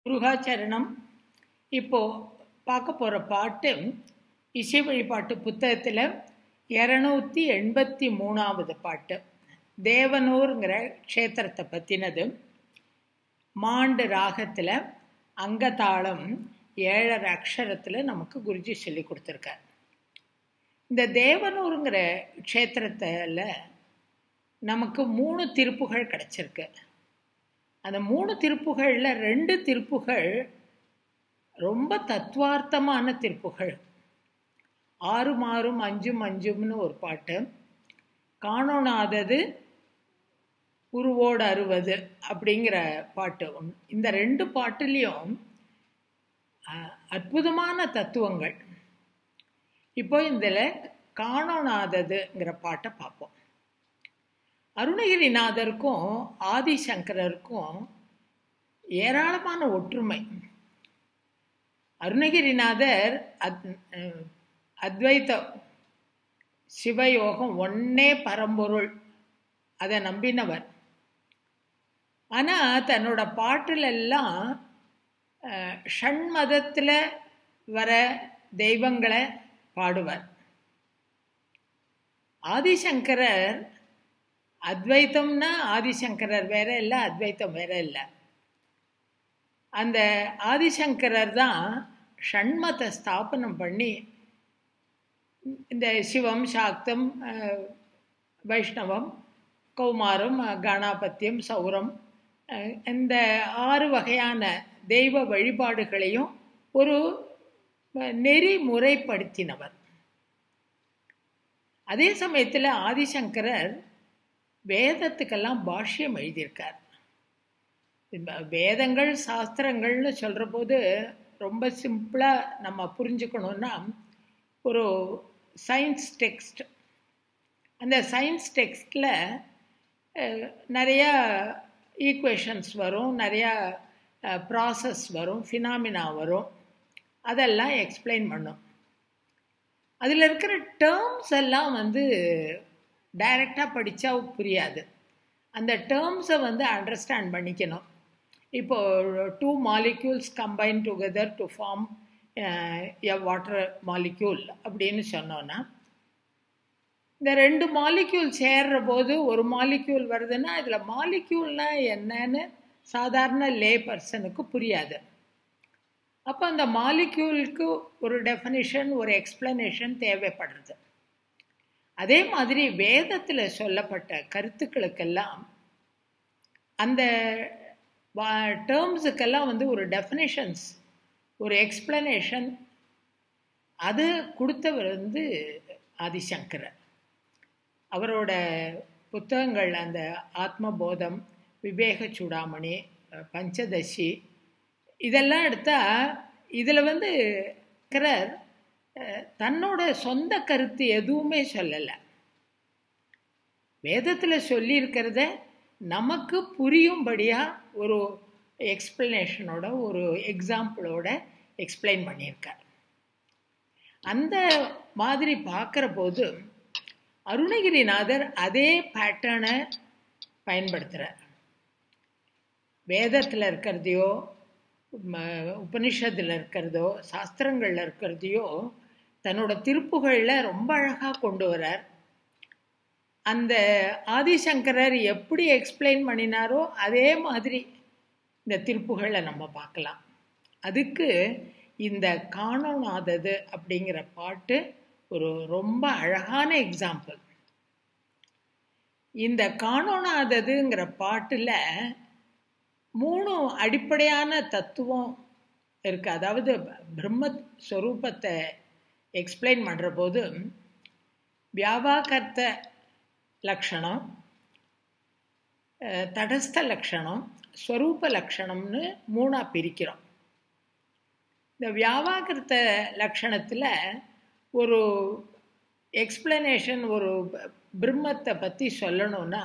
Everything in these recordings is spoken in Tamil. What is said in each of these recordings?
முருகாச்சரணம் இப்போ பார்க்க போகிற பாட்டு இசை வழிபாட்டு புத்தகத்தில் இரநூத்தி எண்பத்தி மூணாவது பாட்டு தேவனூருங்கிற க்ஷேத்திரத்தை பற்றினது மாண்டு ராகத்தில் அங்கதாளம் ஏழரை அக்ஷரத்தில் நமக்கு குருஜி சொல்லி கொடுத்துருக்கார் இந்த தேவனூருங்கிற க்ஷேத்திரத்தில் நமக்கு மூணு திருப்புகள் கிடச்சிருக்கு அந்த மூணு திருப்புகளில் ரெண்டு திருப்புகள் ரொம்ப தத்துவார்த்தமான திருப்புகள் ஆறு மாறும் அஞ்சும் அஞ்சும்னு ஒரு பாட்டு காணோனாதது உருவோடு அறுவது அப்படிங்கிற பாட்டு இந்த ரெண்டு பாட்டுலேயும் அற்புதமான தத்துவங்கள் இப்போ இதில் காணோனாததுங்கிற பாட்டை பார்ப்போம் அருணகிரிநாதருக்கும் ஆதிசங்கரருக்கும் ஏராளமான ஒற்றுமை அருணகிரிநாதர் அத் அத்வைத சிவயோகம் ஒன்னே பரம்பொருள் அதை நம்பினவர் ஆனால் தன்னோட பாட்டிலெல்லாம் ஷண்மதத்தில் வர தெய்வங்களை பாடுவார் ஆதிசங்கரர் அத்வைத்தம்னா ஆதிசங்கரர் வேற இல்லை அத்வைத்தம் வேற இல்லை அந்த ஆதிசங்கரர் தான் ஷண்மத்தை ஸ்தாபனம் பண்ணி இந்த சிவம் சாக்தம் வைஷ்ணவம் கௌமாரம் கணாபத்தியம் சௌரம் இந்த ஆறு வகையான தெய்வ வழிபாடுகளையும் ஒரு நெறிமுறைப்படுத்தினவர் அதே சமயத்தில் ஆதிசங்கரர் வேதத்துக்கெல்லாம் பாஷ்யம் எழுதியிருக்கார் வேதங்கள் சாஸ்திரங்கள்னு சொல்கிற போது ரொம்ப சிம்பிளாக நம்ம புரிஞ்சுக்கணுன்னா ஒரு சயின்ஸ் டெக்ஸ்ட் அந்த சயின்ஸ் டெக்ஸ்டில் நிறையா ஈக்குவேஷன்ஸ் வரும் நிறையா ப்ராசஸ் வரும் ஃபினாமினா வரும் அதெல்லாம் எக்ஸ்பிளைன் பண்ணும் அதில் இருக்கிற டேர்ம்ஸ் எல்லாம் வந்து டைரெக்டாக படித்தா புரியாது அந்த டேர்ம்ஸை வந்து அண்டர்ஸ்டாண்ட் பண்ணிக்கணும் இப்போ two molecules combine together to form a water molecule அப்படின்னு சொன்னோன்னா இந்த ரெண்டு மாலிக்யூல் சேர்ற போது ஒரு மாலிக்யூல் வருதுன்னா இதில் மாலிக்யூல்னா என்னன்னு சாதாரண லே பர்சனுக்கு புரியாது அப்போ அந்த மாலிக்யூலுக்கு ஒரு டெஃபனிஷன் ஒரு எக்ஸ்பிளனேஷன் தேவைப்படுறது அதே மாதிரி வேதத்தில் சொல்லப்பட்ட கருத்துக்களுக்கெல்லாம் அந்த டேர்ம்ஸுக்கெல்லாம் வந்து ஒரு டெஃபினேஷன்ஸ் ஒரு எக்ஸ்பிளனேஷன் அது கொடுத்தவர் வந்து ஆதிசங்கரர் அவரோட புத்தகங்கள் அந்த ஆத்மபோதம் விவேக சூடாமணி பஞ்சதசி இதெல்லாம் எடுத்தால் இதில் வந்து கரர் தன்னோட சொந்த கருத்து எதுவுமே சொல்லலை வேதத்தில் சொல்லியிருக்கிறத நமக்கு புரியும்படியாக ஒரு எக்ஸ்பிளனேஷனோட ஒரு எக்ஸாம்பிளோட எக்ஸ்பிளைன் பண்ணியிருக்கார் அந்த மாதிரி பார்க்குற போது அருணகிரிநாதர் அதே பேட்டர்னை பயன்படுத்துகிறார் வேதத்தில் இருக்கிறதையோ உபனிஷத்தில் இருக்கிறதோ சாஸ்திரங்களில் இருக்கிறதையோ தன்னோட திருப்புகளில் ரொம்ப அழகாக கொண்டு வரார் அந்த ஆதிசங்கரர் எப்படி எக்ஸ்பிளைன் பண்ணினாரோ அதே மாதிரி இந்த திருப்புகளை நம்ம பார்க்கலாம் அதுக்கு இந்த காணோனாதது அப்படிங்கிற பாட்டு ஒரு ரொம்ப அழகான எக்ஸாம்பிள் இந்த காணோனாததுங்கிற பாட்டில் மூணு அடிப்படையான தத்துவம் இருக்குது அதாவது பிரம்ம ஸ்வரூபத்தை எக்ஸ்பிளைன் பண்ணுற போது வியாபாகர்த்த லக்ஷணம் தடஸ்த லக்ஷணம் ஸ்வரூப லக்ஷணம்னு மூணாக பிரிக்கிறோம் இந்த வியாபாகிருத்த லக்ஷணத்தில் ஒரு எக்ஸ்பிளனேஷன் ஒரு பிரம்மத்தை பற்றி சொல்லணும்னா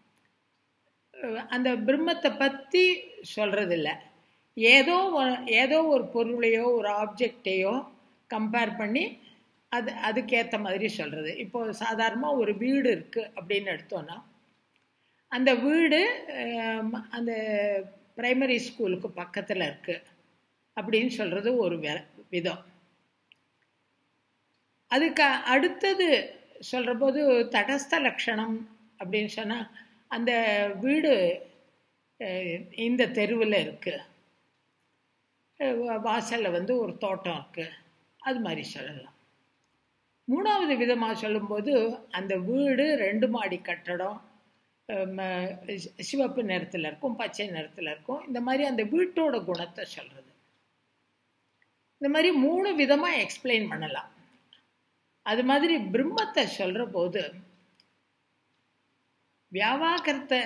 அந்த பிரம்மத்தை பற்றி சொல்கிறதில்ல ஏதோ ஏதோ ஒரு பொருளையோ ஒரு ஆப்ஜெக்டையோ கம்பேர் பண்ணி அது அதுக்கேற்ற மாதிரி சொல்கிறது இப்போது சாதாரணமாக ஒரு வீடு இருக்குது அப்படின்னு எடுத்தோன்னா அந்த வீடு அந்த பிரைமரி ஸ்கூலுக்கு பக்கத்தில் இருக்குது அப்படின்னு சொல்றது ஒரு விதம் அதுக்கு அடுத்தது சொல்ற போது தடஸ்த லட்சணம் அப்படின்னு சொன்னா அந்த வீடு இந்த தெருவில் இருக்கு வாசல்ல வந்து ஒரு தோட்டம் இருக்கு அது மாதிரி சொல்லலாம் மூணாவது விதமாக சொல்லும்போது அந்த வீடு ரெண்டு மாடி கட்டடம் சிவப்பு நிறத்தில் இருக்கும் பச்சை நிறத்தில் இருக்கும் இந்த மாதிரி அந்த வீட்டோட குணத்தை சொல்றது இந்த மாதிரி மூணு விதமாக எக்ஸ்பிளைன் பண்ணலாம் அது மாதிரி பிரம்மத்தை சொல்ற போது வியாபாகரத்தை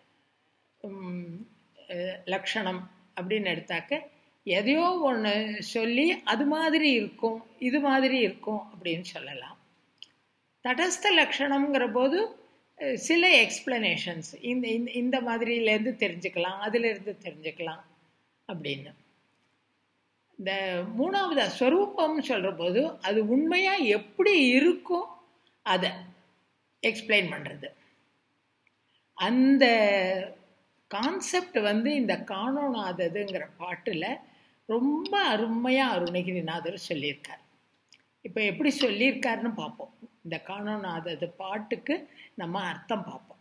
லட்சணம் அப்படின்னு எடுத்தாக்க எதையோ ஒன்று சொல்லி அது மாதிரி இருக்கும் இது மாதிரி இருக்கும் அப்படின்னு சொல்லலாம் தடஸ்த லட்சணம்ங்கிற போது சில எக்ஸ்பிளனேஷன்ஸ் இந்த இந்த மாதிரிலேருந்து தெரிஞ்சுக்கலாம் அதிலிருந்து தெரிஞ்சுக்கலாம் அப்படின்னு இந்த மூணாவது ஸ்வரூபம்னு சொல்கிற போது அது உண்மையாக எப்படி இருக்கும் அதை எக்ஸ்பிளைன் பண்ணுறது அந்த கான்செப்ட் வந்து இந்த காணோனாததுங்கிற பாட்டில் ரொம்ப அருமையாக அருணகிரிநாதர் சொல்லியிருக்கார் இப்போ எப்படி சொல்லியிருக்காருன்னு பார்ப்போம் இந்த காணோனாதது பாட்டுக்கு நம்ம அர்த்தம் பார்ப்போம்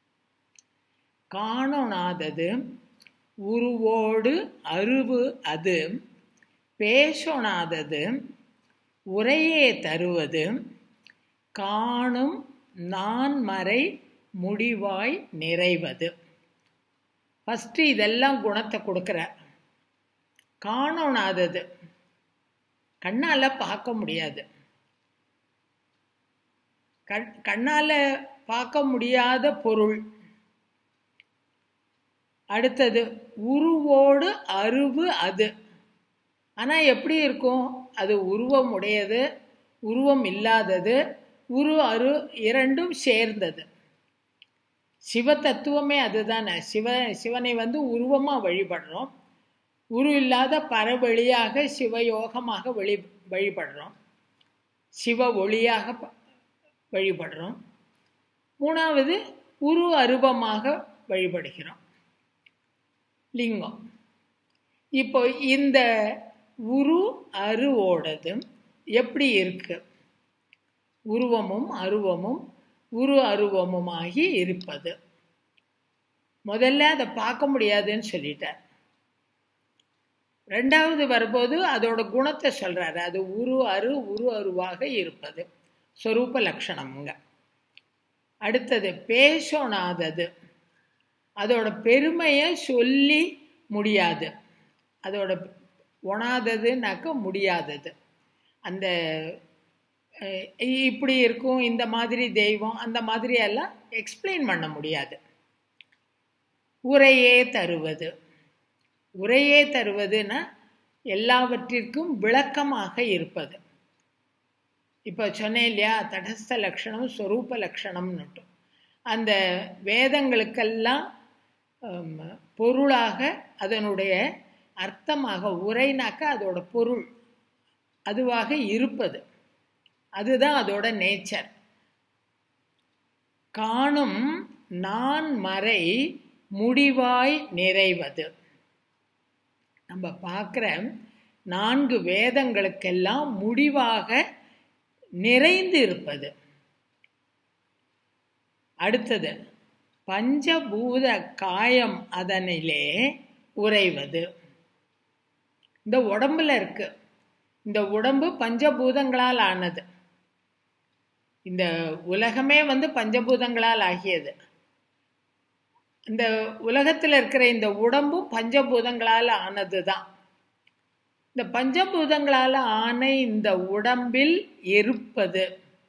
காணோனாதது உருவோடு அருவு அது பேசொணாதது உரையே தருவது காணும் நான் மறை முடிவாய் நிறைவது ஃபஸ்ட்டு இதெல்லாம் குணத்தை கொடுக்குற காணோனாதது கண்ணால் பார்க்க முடியாது கண் கண்ணால் பார்க்க முடியாத பொருள் அடுத்தது உருவோடு அருவு அது ஆனால் எப்படி இருக்கும் அது உருவம் உடையது உருவம் இல்லாதது உரு அரு இரண்டும் சேர்ந்தது சிவ தத்துவமே அதுதானே சிவ சிவனை வந்து உருவமாக வழிபடுறோம் உரு இல்லாத பரவழியாக சிவயோகமாக வழி வழிபடுறோம் சிவ ஒளியாக வழிபடுறோம் மூணாவது உரு அருவமாக வழிபடுகிறோம் லிங்கம் இப்போ இந்த உரு அருவோடது எப்படி இருக்கு உருவமும் அருவமும் உரு அருவமுமாகி இருப்பது முதல்ல அதை பார்க்க முடியாதுன்னு சொல்லிட்டார் ரெண்டாவது வரும்போது அதோட குணத்தை சொல்றாரு அது உரு அரு உரு அருவாக இருப்பது சொரூப லட்சணம்ங்க அடுத்தது பேசோனாதது அதோட பெருமையை சொல்லி முடியாது அதோட ஒணாததுனாக்க முடியாதது அந்த இப்படி இருக்கும் இந்த மாதிரி தெய்வம் அந்த மாதிரி எல்லாம் எக்ஸ்பிளைன் பண்ண முடியாது உரையே தருவது உரையே தருவதுன்னா எல்லாவற்றிற்கும் விளக்கமாக இருப்பது இப்போ சொன்னேன் இல்லையா தடஸ்த லட்சணம் ஸ்வரூப லட்சணம்னுட்டு அந்த வேதங்களுக்கெல்லாம் பொருளாக அதனுடைய அர்த்தமாக உரைனாக்க அதோட பொருள் அதுவாக இருப்பது அதுதான் அதோட நேச்சர் காணும் நான் மறை முடிவாய் நிறைவது நம்ம பார்க்குற நான்கு வேதங்களுக்கெல்லாம் முடிவாக நிறைந்து இருப்பது அடுத்தது பஞ்சபூத காயம் அதனிலே உறைவது இந்த உடம்புல இருக்கு இந்த உடம்பு பஞ்சபூதங்களால் ஆனது இந்த உலகமே வந்து பஞ்சபூதங்களால் ஆகியது இந்த உலகத்தில் இருக்கிற இந்த உடம்பும் பஞ்சபூதங்களால் ஆனது தான் இந்த பஞ்சபூதங்களால் ஆன இந்த உடம்பில் இருப்பது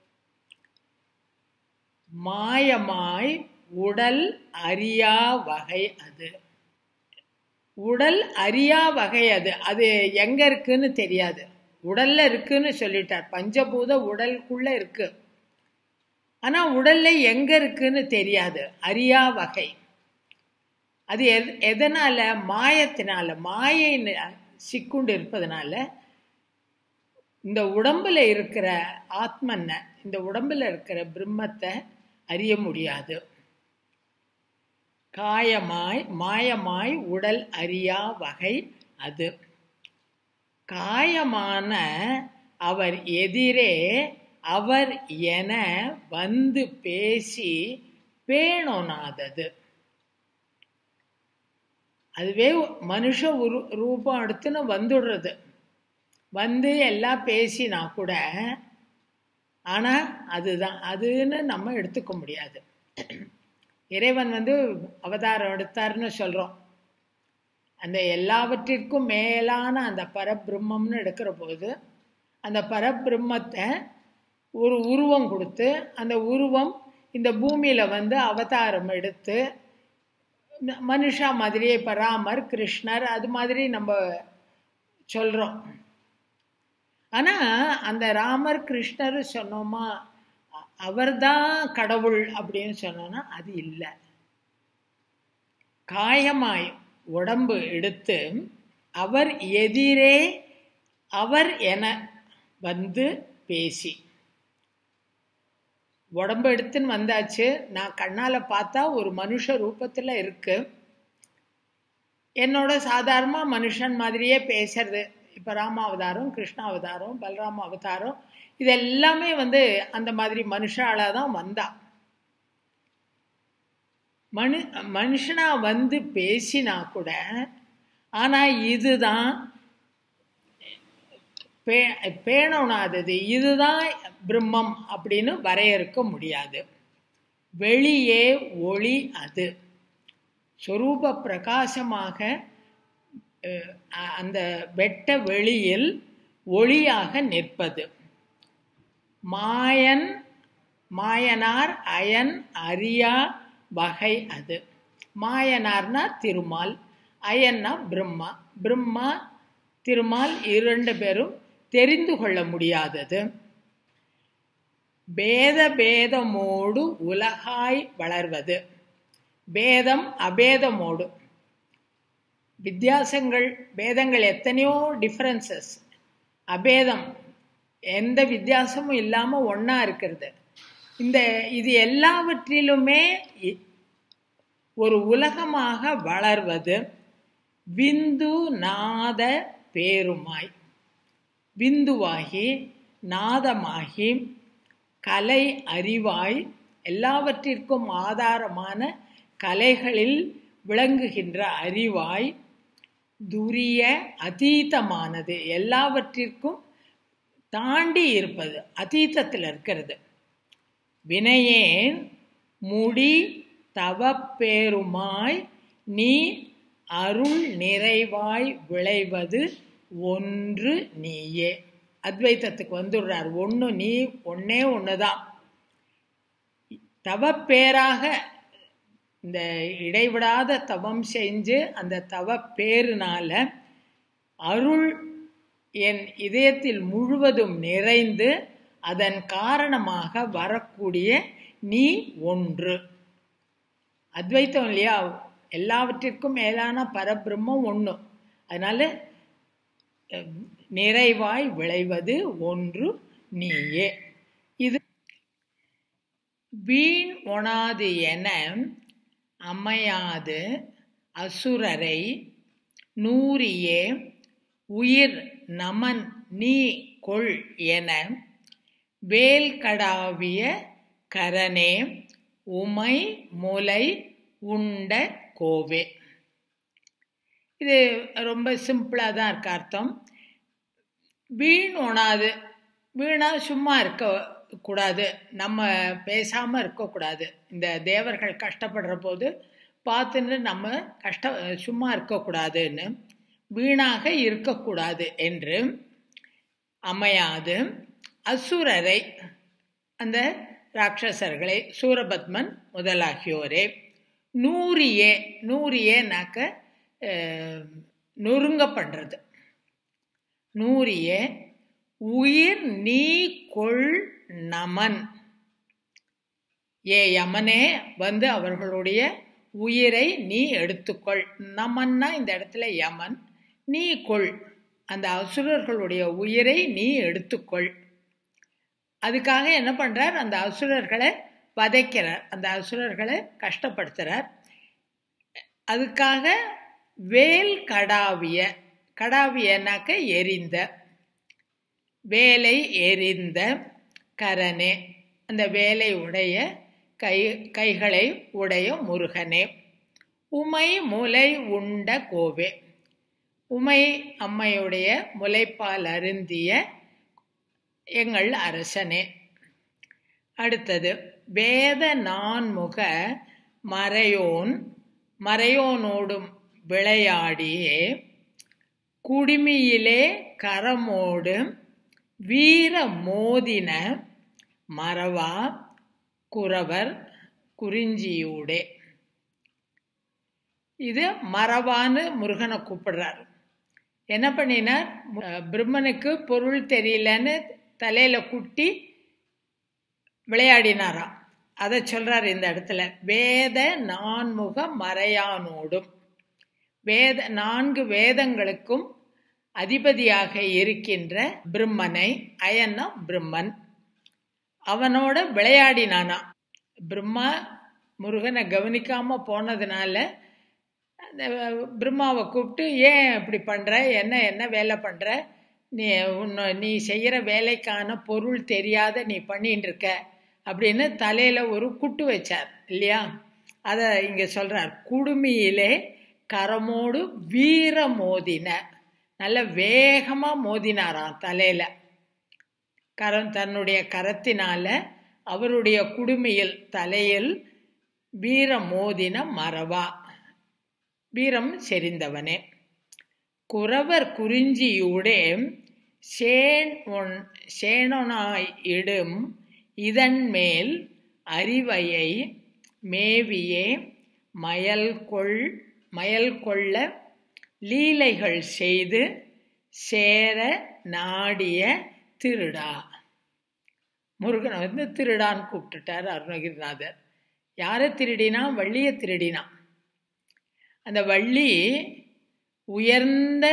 மாயமாய் உடல் அறியா வகை அது உடல் அறியா வகை அது அது எங்க இருக்குன்னு தெரியாது உடல்ல இருக்குன்னு சொல்லிட்டார் பஞ்சபூத உடலுக்குள்ள இருக்கு ஆனா உடல்ல எங்க இருக்குன்னு தெரியாது அறியா வகை அது எதனால மாயத்தினால மாயை சிக்குண்டு இருப்பதனால இந்த உடம்புல இருக்கிற ஆத்மன்ன இந்த உடம்புல இருக்கிற பிரம்மத்தை அறிய முடியாது காயமாய் மாயமாய் உடல் அறியா வகை அது காயமான அவர் எதிரே அவர் என வந்து பேசி பேணொனாதது அதுவே மனுஷ உரு ரூபம் எடுத்துன்னு வந்துடுறது வந்து எல்லாம் பேசினா கூட ஆனால் அதுதான் அதுன்னு நம்ம எடுத்துக்க முடியாது இறைவன் வந்து அவதாரம் எடுத்தார்னு சொல்கிறோம் அந்த எல்லாவற்றிற்கும் மேலான அந்த பரபிரம்மம்னு எடுக்கிற போது அந்த பரபிரம்மத்தை ஒரு உருவம் கொடுத்து அந்த உருவம் இந்த பூமியில் வந்து அவதாரம் எடுத்து மனுஷா மாதிரியே இப்போ ராமர் கிருஷ்ணர் அது மாதிரி நம்ம சொல்கிறோம் ஆனால் அந்த ராமர் கிருஷ்ணர் சொன்னோமா அவர்தான் கடவுள் அப்படின்னு சொன்னோன்னா அது இல்லை காயமாய் உடம்பு எடுத்து அவர் எதிரே அவர் என வந்து பேசி உடம்பு எடுத்துன்னு வந்தாச்சு நான் கண்ணால் பார்த்தா ஒரு மனுஷ ரூபத்தில் இருக்கு என்னோட சாதாரணமாக மனுஷன் மாதிரியே பேசுறது இப்போ ராம அவதாரம் கிருஷ்ண அவதாரம் பலராம அவதாரம் இது எல்லாமே வந்து அந்த மாதிரி மனுஷால தான் வந்தா மனு மனுஷனா வந்து பேசினா கூட ஆனால் இதுதான் பே பேணோனாதது இதுதான் பிரம்மம் அப்படின்னு வரையறுக்க முடியாது வெளியே ஒளி அது சொரூப பிரகாசமாக அந்த வெட்ட வெளியில் ஒளியாக நிற்பது மாயன் மாயனார் அயன் அரியா வகை அது மாயனார்னா திருமால் அயன்னா பிரம்மா பிரம்மா திருமால் இரண்டு பேரும் தெரிந்து கொள்ள முடியாதது பேத பேதமோடு உலகாய் வளர்வது பேதம் அபேதமோடு வித்தியாசங்கள் பேதங்கள் எத்தனையோ டிஃப்ரென்சஸ் அபேதம் எந்த வித்தியாசமும் இல்லாமல் ஒன்றா இருக்கிறது இந்த இது எல்லாவற்றிலுமே ஒரு உலகமாக வளர்வது விந்து நாத பேருமாய் விந்துவாகி நாதமாகி கலை அறிவாய் எல்லாவற்றிற்கும் ஆதாரமான கலைகளில் விளங்குகின்ற அறிவாய் துரிய அதீதமானது எல்லாவற்றிற்கும் தாண்டி இருப்பது அதீதத்தில் இருக்கிறது வினையேன் முடி தவப்பேருமாய் நீ அருள் நிறைவாய் விளைவது ஒன்று நீயே அத்வைத்தத்துக்கு வந்துடுறார் ஒன்று நீ ஒன்னே ஒன்று தான் தவப்பேராக இந்த இடைவிடாத தவம் செஞ்சு அந்த தவ பேருனால அருள் என் இதயத்தில் முழுவதும் நிறைந்து அதன் காரணமாக வரக்கூடிய நீ ஒன்று அத்வைத்தம் இல்லையா எல்லாவற்றிற்கும் மேலான பரபிரம்மம் ஒன்று அதனால நிறைவாய் விளைவது ஒன்று நீயே இது வீண் ஒணாது என அமையாது அசுரரை நூறியே உயிர் நமன் நீ கொள் என வேல் கடாவிய கரனே உமை முலை உண்ட கோவே இது ரொம்ப சிம்பிளாக தான் இருக்கு அர்த்தம் வீண் உணாது வீணா சும்மா இருக்க கூடாது நம்ம பேசாமல் இருக்கக்கூடாது இந்த தேவர்கள் கஷ்டப்படுற போது பார்த்துன்னு நம்ம கஷ்ட சும்மா இருக்கக்கூடாதுன்னு வீணாக இருக்கக்கூடாது என்று அமையாது அசுரரை அந்த ராட்சசர்களை சூரபத்மன் முதலாகியோரே நூறியே நூறியேனாக்க நொறுங்க பண்ணுறது நூறிய உயிர் நீ கொள் நமன் ஏ யமனே வந்து அவர்களுடைய உயிரை நீ எடுத்துக்கொள் நமன்னா இந்த இடத்துல யமன் நீ கொள் அந்த அசுரர்களுடைய உயிரை நீ எடுத்துக்கொள் அதுக்காக என்ன பண்றார் அந்த அசுரர்களை வதைக்கிறார் அந்த அசுரர்களை கஷ்டப்படுத்துறார் அதுக்காக வேல் கடாவிய கடாவியனாக்க எரிந்த வேலை எரிந்த கரனே அந்த வேலை உடைய கை கைகளை உடைய முருகனே உமை முலை உண்ட கோவே உமை அம்மையுடைய முலைப்பால் அருந்திய எங்கள் அரசனே அடுத்தது வேத நான்முக மறையோன் மறையோனோடும் விளையாடியே குடிமியிலே கரமோடு வீர மோதின மறவா குறவர் குறிஞ்சியூடே இது மறவான்னு முருகனை கூப்பிடுறார் என்ன பண்ணினார் பிரம்மனுக்கு பொருள் தெரியலன்னு தலையில குட்டி விளையாடினாராம் அதை சொல்றார் இந்த இடத்துல வேத நான்முக மறையானோடும் வேத நான்கு வேதங்களுக்கும் அதிபதியாக இருக்கின்ற பிரம்மனை அயன்னா பிரம்மன் அவனோட விளையாடினானா பிரம்மா முருகனை கவனிக்காம போனதுனால பிரம்மாவை கூப்பிட்டு ஏன் இப்படி பண்ற என்ன என்ன வேலை பண்ற நீ உன்னை நீ செய்யற வேலைக்கான பொருள் தெரியாத நீ பண்ணிட்டு இருக்க அப்படின்னு தலையில ஒரு குட்டு வச்சார் இல்லையா அத இங்க சொல்றார் குடுமியிலே கரமோடு வீர மோதின நல்ல வேகமா மோதினாராம் தலையில கரம் தன்னுடைய கரத்தினால அவருடைய குடுமையில் தலையில் வீர மோதின மறவா வீரம் செறிந்தவனே குறவர் குறிஞ்சியூடே சேன் ஒன் சேனொனாய் இடும் இதன் மேல் அறிவையை மேவியே மயல் கொள் மயல் கொள்ள லீலைகள் செய்து சேர நாடிய திருடா முருகனை வந்து திருடான்னு கூப்பிட்டுட்டார் அருணகிரிநாதர் யாரை திருடினா வள்ளியை திருடினா அந்த வள்ளி உயர்ந்த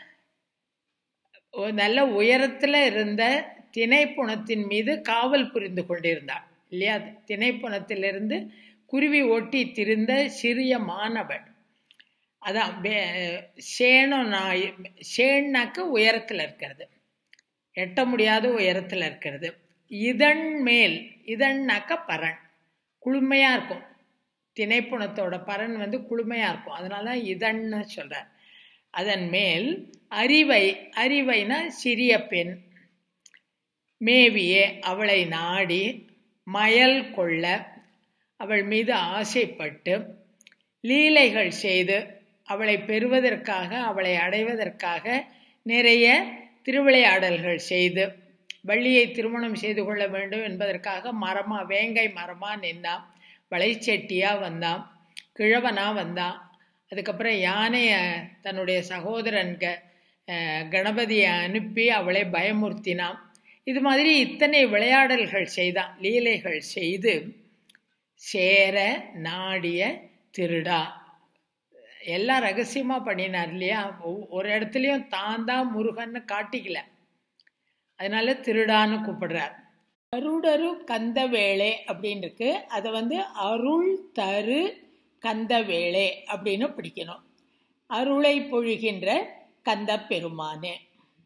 நல்ல உயரத்தில் இருந்த திணைப்புணத்தின் மீது காவல் புரிந்து கொண்டிருந்தாள் இல்லையா திணைப்புணத்திலிருந்து குருவி ஒட்டி திரிந்த சிறிய மாணவன் அதான் சேனம் நாய் சேன்னாக்க உயரத்தில் இருக்கிறது எட்ட முடியாத உயரத்தில் இருக்கிறது இதன் மேல் இதன்னாக்க பரன் குளுமையாக இருக்கும் திணைப்புணத்தோட பரன் வந்து குளுமையாக இருக்கும் அதனால இதன்னு சொல்கிறார் அதன் மேல் அறிவை அறிவைனா சிறிய பெண் மேவியே அவளை நாடி மயல் கொள்ள அவள் மீது ஆசைப்பட்டு லீலைகள் செய்து அவளை பெறுவதற்காக அவளை அடைவதற்காக நிறைய திருவிளையாடல்கள் செய்து வள்ளியை திருமணம் செய்து கொள்ள வேண்டும் என்பதற்காக மரமா வேங்கை மரமா நின்னான் வளைச்செட்டியா வந்தான் கிழவனா வந்தான் அதுக்கப்புறம் யானையை தன்னுடைய சகோதரன் க கணபதியை அனுப்பி அவளை பயமுறுத்தினான் இது மாதிரி இத்தனை விளையாடல்கள் செய்தான் லீலைகள் செய்து சேர நாடிய திருடா எல்லாம் ரகசியமா பண்ணினார் இல்லையா ஒரு இடத்துலயும் தான் தான் முருகன்னு காட்டிக்கல அதனால திருடான்னு கூப்பிடுறார் அருடரு கந்த வேளே அப்படின்னு இருக்கு அதை வந்து அருள் தரு கந்த வேளே அப்படின்னு பிடிக்கணும் அருளை பொழிகின்ற கந்த பெருமானே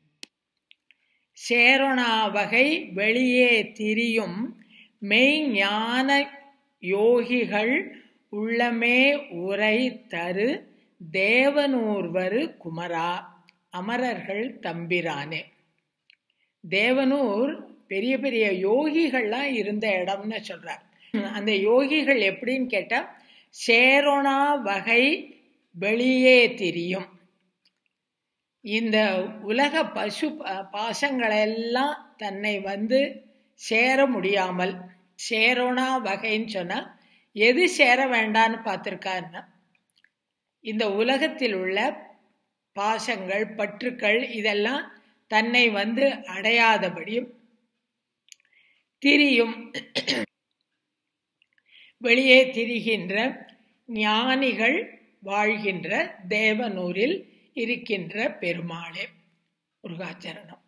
சேரணா வகை வெளியே திரியும் மெய்ஞான யோகிகள் உள்ளமே உரை தரு தேவனூர்வரு குமரா அமரர்கள் தம்பிரானே தேவனூர் பெரிய பெரிய யோகிகள்லாம் இருந்த இடம்னு சொல்றார் அந்த யோகிகள் எப்படின்னு கேட்டா சேரோனா வகை வெளியே திரியும் இந்த உலக பசு பாசங்களெல்லாம் தன்னை வந்து சேர முடியாமல் சேரோனா வகைன்னு சொன்னா எது சேர வேண்டான்னு பார்த்துருக்காருன்னா இந்த உலகத்தில் உள்ள பாசங்கள் பற்றுக்கள் இதெல்லாம் தன்னை வந்து அடையாதபடியும் திரியும் வெளியே திரிகின்ற ஞானிகள் வாழ்கின்ற தேவனூரில் இருக்கின்ற பெருமாளே முருகாச்சரணம்